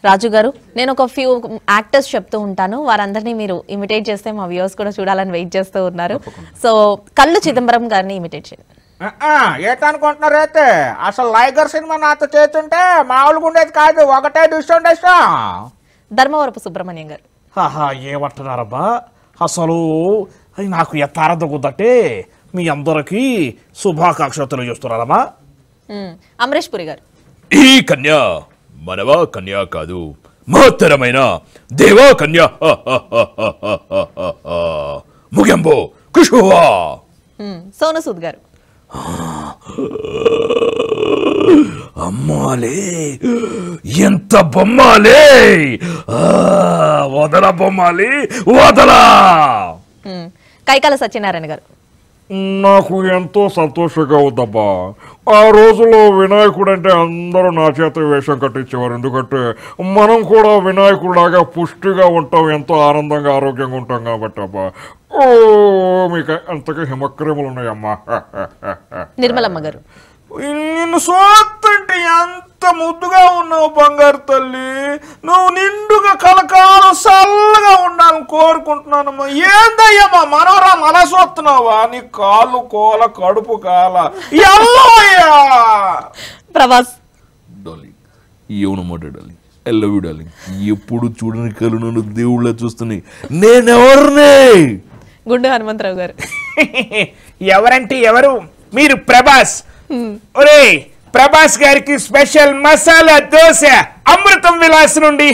రాజు గారు నేను ఒక ఫ్యూ యాక్టర్స్ చెప్తూ ఉంటాను వారందరినీ మీరు ఇమిటేట్ చేస్తే మా వ్యూవర్స్ కూడా చూడాలని వెయిట్ చేస్తూ ఉన్నారు సో కళ్ళు చిదంబరం గారిని ఇమిటేట్ చేయండి ఏటనుకుంటున్నారు అయితే అసలు లైగర్ సినిమా నాతో చేస్తుంటే మామూలుగా ఉండేది కాదు ఒకటే డిస్టౌండేషన్ ధర్మవరపు సుబ్రహ్మణ్యం గారు ఆహా ఏమంటున్నారబ్బా అసలు అది నాకు ఎత్తారద్ద కుదటే మీ అందరికీ శుభాకాంక్షలు తెలియజేస్తున్నారమ్మా మ్మ్. అమరేష్ పురి గారు ఈ కన్య మనవా కన్య కాదు మహత్తరమైన దేవా కన్య ముగింపు కుషువా మ్మ్. సోను సూద్ గారు అమ్మాలే ఎంత బొమ్మాలే ఆ, వదల బొమ్మాలి వదలా మ్మ్. కైకాల సత్యనారాయణ గారు నాకు ఎంతో సంతోషంగా ఉందబ్బా ఆ రోజుల్లో వినాయకుడు అంటే అందరూ నా చేత వేషం కట్టించేవారు ఎందుకంటే మనం కూడా వినాయకుడిలాగా పుష్టిగా ఉంటాం ఎంతో ఆనందంగా ఆరోగ్యంగా ఉంటాం కాబట్టి అబ్బా ఓ మీకు అంతగా హిమక్రములు ఉన్నాయమ్మా నిర్మలమ్మ గారు నిన్ను సోత్తంటే ఎంత ముద్దుగా ఉన్నావు బంగారు తల్లి నువ్వు నిండుగా కలకాలం చల్లగా ఉండాలని కోరుకుంటున్నానమ్మా ఏందయ్యమ్మా మనవరా మన సోత్తున్నావా నీ కాళ్ళు కోల కడుపు కాల ఎల్లయ్యా ప్రభాస్ డార్లింగ్ ఏమన్నమాట darling I love you darling ఎప్పుడు చూడని కళ్ళు నన్ను దేవుళ్ళ చూస్తున్నాయి నేనెవరినే గుండు హనుమంతరావు గారు ఎవరంటే ఎవరు మీరు ప్రభాస్ ఒరే ప్రభాస్ గారికి స్పెషల్ మసాలా దోశ అమృతం విలాస్ నుండి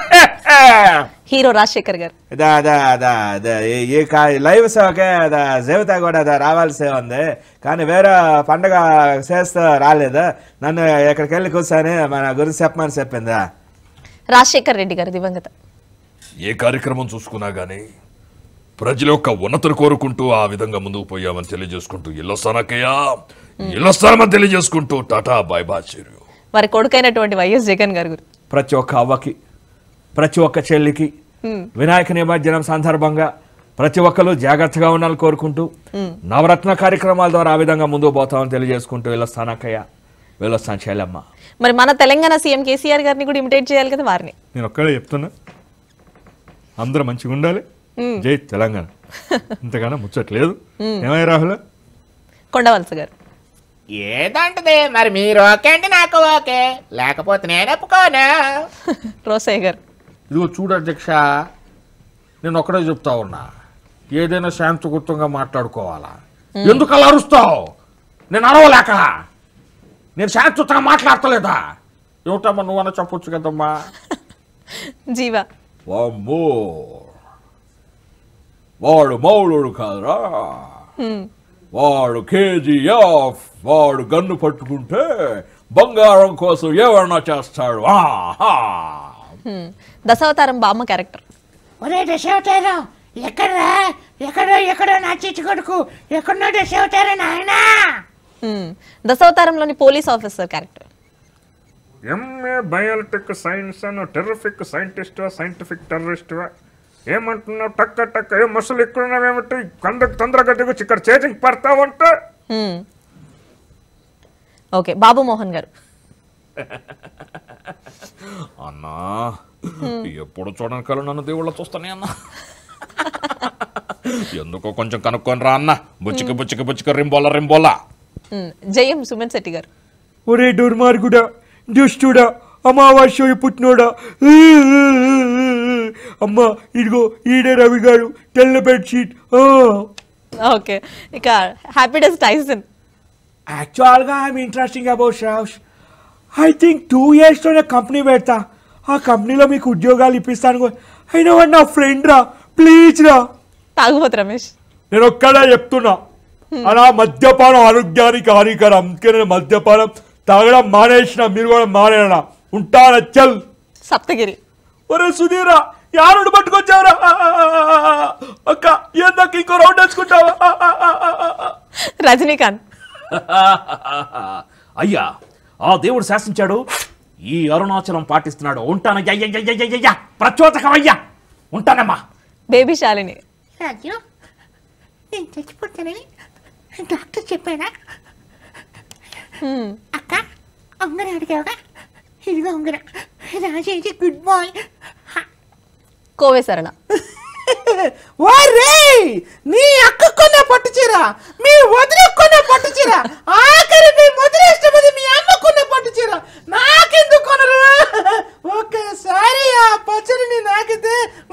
హీరో రాజశేఖర్ గారు దా దా దా దా ఏ- ఏ కా లైవ్ సేవకే దా దేవత కూడా దా రావాల్సి ఉంది కానీ వేరే పండగ చేస్తూ రాలేదు నన్ను ఎక్కడికి వెళ్ళి కూర్చొని మన గురించి చెప్పమని చెప్పిందా రాజశేఖర్ రెడ్డి గారు దివంగత ఏ కార్యక్రమం చూసుకున్నా గానీ ప్రజల యొక్క ఉన్నతిని కోరుకుంటూ ఆ విధంగా ముందుకు పోయామని తెలియజేసుకుంటూ ఇల్లొస్తానక్కయ్యా ఇల్లొస్తానమని తెలియజేసుకుంటూ టాటా బాయ్ బాయ్ చెరు వారి కొడుకైనటువంటి వైఎస్ జగన్ గారు గురు ప్రతి ఒక్క అవ్వకి ప్రతి ఒక్క చెల్లికి వినాయక నిమజ్జనం సందర్భంగా ప్రతి ఒక్కరు జాగ్రత్తగా ఉండాలని కోరుకుంటూ నవరత్న కార్యక్రమాల ద్వారా ఆ విధంగా ముందుకు పోతామని తెలియజేసుకుంటూ వెళ్ళొస్తానక్కయ్య వెళ్ళొస్తాను చెల్లెమ్మ మరి మన తెలంగాణ సీఎం కేసీఆర్ గారిని కూడా ఇమిటేట్ చేయాలి కదా వారిని నేను ఒక్కడే చెప్తున్నా అందరూ మంచిగా ఉండాలి జై తెలంగాణ ఇంతగానో ముచ్చట్లేదు ఏమయ్య రాహుల్ కొండవలస గారు ఏదంటది మరి మీరు ఓకే అంటే నాకు ఓకే లేకపోతే నేను ఒప్పుకోను రోసయ్య గారు ఇదిగో చూడు అధ్యక్ష నేను ఒక్కడే చెప్తా ఉన్నా ఏదైనా శాంతియుతంగా మాట్లాడుకోవాలా ఎందుకు అలా అరుస్తావు నేను అరవలేక నేను శాంతియుతంగా మాట్లాడతలేదా ఏమిటమ్మా నువ్వన్నా చెప్పొచ్చు కదమ్మా జీవా వామ్మో వాడు మౌలుడు కాదురా వాడు కేజీఎఫ్ వాడు గన్ను పట్టుకుంటే బంగారం కోసం ఏమన్నా చేస్తాడు ఆహా. హ్మ్. దశావతారం బామ్మ క్యారెక్టర్ ఒరే దశవతారం ఎక్కడ్రా ఎక్కడో ఎక్కడో నా చిచ్చు కొడుకు ఎక్కడో దశవతారం నాయనా హ్మ్. దశావతారంలోని police officer character MA biotech science అని టెర్రఫిక్ సైంటిస్ట్ సైంటిఫిక్ టెర్రరిస్ట్ ఏమంటున్నావు టక్క టక్క ఏ మసలు ఎక్కున్నావేమిటి కందకు తొందరగా దిగుచ్చి ఇక్కడ చేతికి పడతావంటే హ్మ్. ఓకే బాబు మోహన్ గారు అన్నా ఎప్పుడు చూడని కళ్ళు నన్ను దేవుళ్ళ చూస్తానే అన్నా ఎందుకో కొంచెం కనుక్కొని రా అన్న బుచ్చికి బుచ్చికి బుచ్చికి రింబోల రింబోల హ్మ్. జయం సుమన్ శెట్టి గారు ఒరే దుర్మార్గుడా దుష్టుడా అమావాస్య పుట్టినోడా అమ్మా ఇదిగో ఈడే రవి గారు తెల్ల బెడ్షీట్ ఓకే ఇక హ్యాపీడెస్ టైసన్ యాక్చువల్గా I'm interesting about shows I think two ఇయర్స్లోనే కంపెనీ పెడతా ఆ కంపెనీలో మీకు ఉద్యోగాలు ఇప్పిస్తాను అయినా వాడు నా ఫ్రెండ్ రా ప్లీజ్ రా తాగుబోతు రమేష్ నేను ఒక్కడే చెప్తున్నా అలా మద్యపానం ఆరోగ్యానికి హానికరం అందుకే నేను మద్యపానం తాగడం మానేసిన మీరు కూడా మానేనా ఉంటానా చల్ సప్తగిరి ఒరే సుధీరా యారుడు పట్టుకొచ్చావురా ఆ, ఆ, ఆ, ఆ, ఆ. అక్క ఏందక్క ఇంకో రౌండ్ వేసుకుంటావా ఆ, ఆ, ఆ, ఆ, ఆ. రజనీకాంత్ అయ్యా ఆ దేవుడు శాసించాడు ఈ అరుణాచలం పాటిస్తున్నాడు ఉంటానయ్యా ప్రచోదకమయ్యా ఉంటానమ్మా బేబీ శాలిని రాజు నేను చచ్చిపోతానని డాక్టర్ చెప్పాడా అక్క అందరూ అడిగావుగా ఇదిగో ఉంగరం రాజేసి గుడ్ బాయ్ కోవే సరళ వారే నీ అక్క కొన్న పట్టు చీర మీ వదిన కొన్న పట్టు చీర ఆఖరి మీ మొదలు ఇష్టపడి మీ అమ్మ కొన్న పట్టు చీర నాకెందుకు కొనరు ఒక్కసారి ఆ పచ్చడిని నాకితే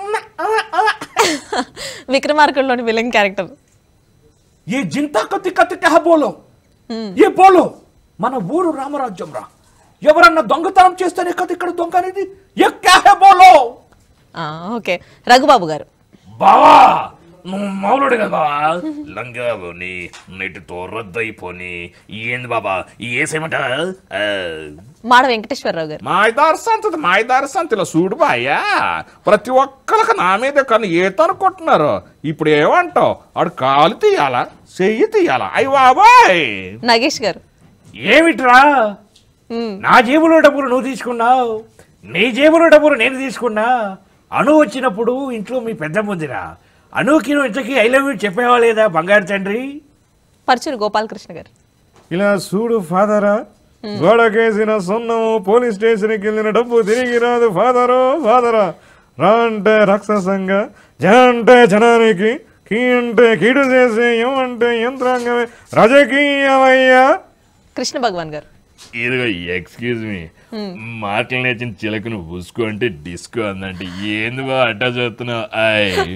విక్రమార్కుల్లోని విలన్ క్యారెక్టర్ ఈ జింతా కత్తి కత్తి కహ బోలో ఏ బోలో మన ఊరు రామరాజ్యం రా ఎవరన్నా దొంగతనం చేస్తేనే కదా ఇక్కడ దొంగ అనేది ఏ క్యా హే బోలో ఓకే రఘుబాబు గారు బావా నువ్వు మౌలుడు కదా బావా లంగావోని నెటితో రద్దయిపోని ఏంది బాబా ఏసేమంట మాడ వెంకటేశ్వరరావు గారు మాయదారు సంతది మాయదారు సంతలో చూడు బాయ్యా ప్రతి ఒక్కరికి నా మీద కానీ ఏత అనుకుంటున్నారు ఇప్పుడు ఏమంటావు ఆడు కాలు తీయాలా చెయ్యి తీయాలా అయ్యి బాబాయ్ నగేష్ గారు ఏమిట్రా మ్మ్. నా జేబులో డబ్బులు నువ్వు తీసుకున్నావు నీ జేబులో డబ్బులు నేను తీసుకున్నా అను వచ్చినప్పుడు ఇంట్లో మీ పెద్ద ముందిరా అనుకి నువ్వు ఇంతకీ ఐ లవ్ యూ చెప్పేవా లేదా బంగారు తండ్రి పరచూరు గోపాలకృష్ణ గారు ఇలా చూడు ఫాదరా గోడకేసిన సొన్నము పోలీస్ స్టేషన్కి వెళ్ళిన డబ్బు తిరిగి రాదు ఫాదరో ఫాదరా రా అంటే రాక్షసంగా జ అంటే జనానికి కీ అంటే కీడు చేసే ఎం అంటే యంత్రాంగమే రాజకీయమయ్యా కృష్ణ భగవాన్ గారు ఇదిగో ఎక్స్క్యూజ్ మీ మాటలు నేర్చిన చిలకను ఉసుకో అంటే డిస్కో అందంటే ఏంది బా అట్టా చేస్తున్నావు ఆయ్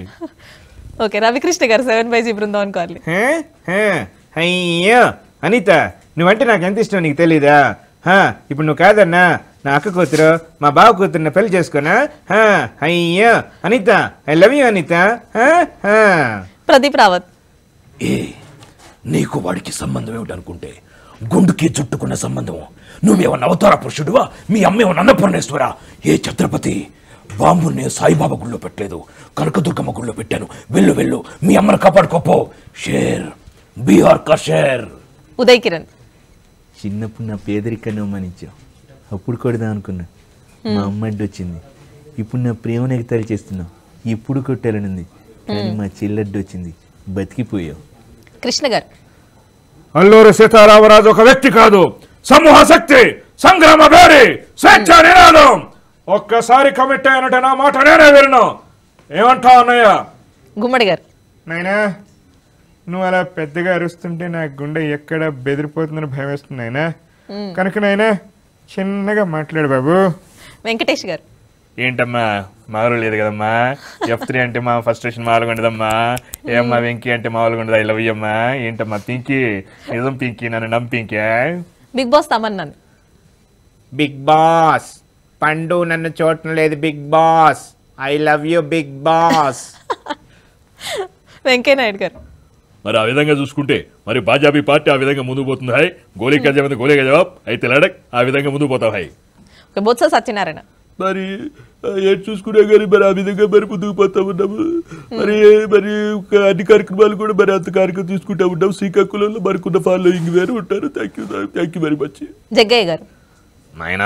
okay Ravikrishna garu seven by G Brindavan కార్లీ హే? హే. అయ్యో అనిత నువ్వంటే నాకు ఎంత ఇష్టం నీకు తెలీదా హా, ఇప్పుడు నువ్వు కాదన్నా నా అక్క కూతురు మా బావ కూతురుని పెళ్లి చేసుకున్నా హా, అయ్యో Anitha I love you Anitha హా, హా. ప్రదీప్ రావత్ ఏ నీకు వాడికి సంబంధం ఏమిటనుకుంటే గుండుకి చుట్టుకున్న సంబంధం నువ్వేమన్నా అవతార పురుషుడువా మీ అమ్మేమన్నా అన్నపూర్ణేశ్వరా ఏ ఛత్రపతి బాంబుని సాయిబాబా గుళ్ళో పెట్టలేదు కనకదుర్గమ్మ గుళ్ళో పెట్టాను వెళ్ళు వెళ్ళు మీ అమ్మను కాపాడుకోపో షేర్ బీహార్ కా షేర్ ఉదయ్ కిరణ్ చిన్నప్పుడు నా పేదరికాన్ని అవమానించావు అప్పుడు కొడదాం అనుకున్నా మా అమ్మ అడ్డు వచ్చింది ఇప్పుడు నా ప్రేమను ఎగతాళి చేస్తున్నావు ఇప్పుడు కొట్టాలనుంది కానీ మా చెల్లడ్డు వచ్చింది బతికిపోయావు కృష్ణ గారు అల్లూరి సీతారామరాజు ఒక వ్యక్తి కాదు సమూహ శక్తి సంగ్రామ వేరి స్వేచ్ఛ నినాదం ఒక్కసారి కమిట్ అయినట్టే నా మాట నేనే విన్నాను ఏమంటావు అన్నయ్య గుమ్మడి గారు నాయనా నువ్వు అలా పెద్దగా అరుస్తుంటే నా గుండె ఎక్కడ బెదిరిపోతుందని భయం వేస్తుంది నాయనా కనుక నాయనా చిన్నగా మాట్లాడు బాబు వెంకటేష్ గారు ఏంటమ్మా మామూలు లేదు కదమ్మా ఎఫ్ త్రీ అంటే మా ఫస్ట్ స్టేషన్ మామూలుగా ఉండదమ్మా ఏమ్మా వెంకీ అంటే మామూలుగా ఉండదు ఐ లవ్ యూ అమ్మా ఏంటమ్మా పింకీ నిజం పింకీ నన్ను నమ్మ పింకీ బిగ్ బాస్ తమన్నాను బిగ్ బాస్ పండు నన్ను చూడటం లేదు Bigg Boss I love you Bigg Boss Venkaiah Naidu garu మరి ఆ విధంగా చూసుకుంటే మరి భాజపా పార్టీ ఆ విధంగా ముందుకు పోతుంది హాయ్ గోళీకా జవాబు గోళీకా జవాబ్ అయితే లడక్ ఆ విధంగా ముందుకు పోతాం హాయ్ ఓకే బొత్స సత్యనారాయణ మరి ఏడు చూసుకున్నా కానీ మరి ఆ విధంగా మరి ముందుకు పోతా ఉన్నాము మరి మరి ఒక అన్ని కార్యక్రమాలు కూడా మరి అంత కార్యక్రమం తీసుకుంటా ఉన్నాం శ్రీకాకుళంలో మరికొన్న ఫాలోయింగ్ వేరు ఉంటారు thank you thank you very much Jaggayya garu నాయనా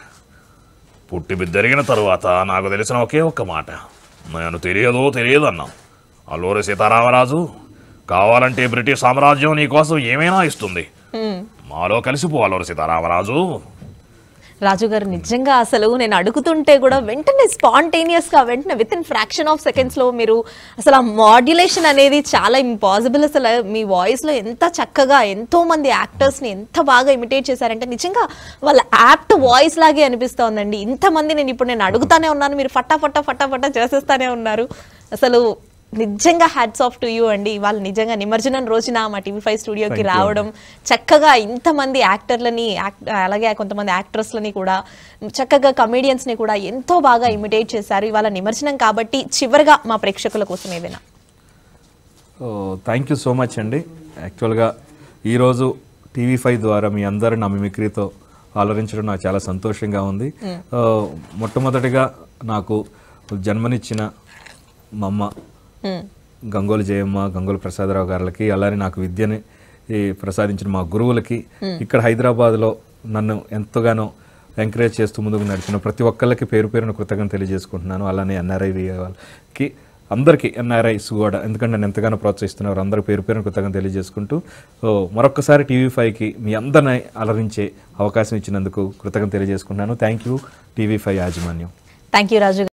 పుట్టి జరిగిన తరువాత నాకు తెలిసిన ఒకే ఒక్క మాట నేను తెలియదో తెలియదు అన్నా అల్లూరి సీతారామరాజు కావాలంటే బ్రిటిష్ సామ్రాజ్యం నీ కోసం ఏమైనా ఇస్తుంది మాలో కలిసిపో అల్లూరి సీతారామరాజు రాజు గారు నిజంగా అసలు నేను అడుగుతుంటే కూడా వెంటనే స్పాంటేనియస్ గా వెంటనే with in fraction of seconds లో మీరు అసలు ఆ మాడ్యులేషన్ అనేది చాలా ఇంపాసిబుల్ అసలు మీ వాయిస్ లో ఎంత చక్కగా ఎంతో మంది యాక్టర్స్ ని ఎంత బాగా ఇమిటేట్ చేశారంటే నిజంగా వాళ్ళ యాప్ట్ వాయిస్ లాగే అనిపిస్తోందండి ఇంతమంది నేను ఇప్పుడు నేను అడుగుతానే ఉన్నాను మీరు ఫటా ఫటా ఫటా ఫటా చేసేస్తానే ఉన్నారు అసలు నిజంగా హ్యాట్స్ ఆఫ్ టు యూ అండి వాళ్ళు నిజంగా నిమజ్జనం రోజున మా టీవీ ఫైవ్ స్టూడియోకి రావడం చక్కగా ఇంతమంది యాక్టర్లని యాక్ట్ అలాగే కొంతమంది యాక్ట్రెస్లని కూడా చక్కగా కమేడియన్స్ని కూడా ఎంతో బాగా ఇమిటేట్ చేశారు ఇవాళ నిమజ్జనం కాబట్టి చివరిగా మా ప్రేక్షకుల కోసం ఏదైనా థ్యాంక్ యూ సో మచ్ అండి యాక్చువల్గా ఈరోజు టీవీ ఫైవ్ ద్వారా మీ అందరూ నా మిమిక్రీతో ఆలోచించడం నాకు చాలా సంతోషంగా ఉంది ఆ, మొట్టమొదటిగా నాకు జన్మనిచ్చిన మా అమ్మ గంగోలు జయమ్మ గంగోలు ప్రసాదరావు గారికి అలానే నాకు విద్యని ఈ, ప్రసాదించిన మా గురువులకి ఇక్కడ హైదరాబాద్లో నన్ను ఎంతగానో ఎంకరేజ్ చేస్తూ ముందుకు నడిచిన ప్రతి ఒక్కళ్ళకి పేరు పేరున కృతజ్ఞత తెలియజేసుకుంటున్నాను అలానే ఎన్ఆర్ఐ వాళ్ళకి అందరికీ ఎన్ఆర్ఐస్ కూడా ఎందుకంటే నన్ను ఎంతగానో ప్రోత్సహిస్తున్నారు అందరి పేరు పేరును కృతజ్ఞత తెలియజేసుకుంటూ సో మరొకసారి టీవీ ఫైవ్కి మీ అందరిని అలరించే అవకాశం ఇచ్చినందుకు కృతజ్ఞత తెలియజేసుకుంటున్నాను థ్యాంక్ యూ టీవీ ఫైవ్ యాజమాన్యం థ్యాంక్ యూ రాజు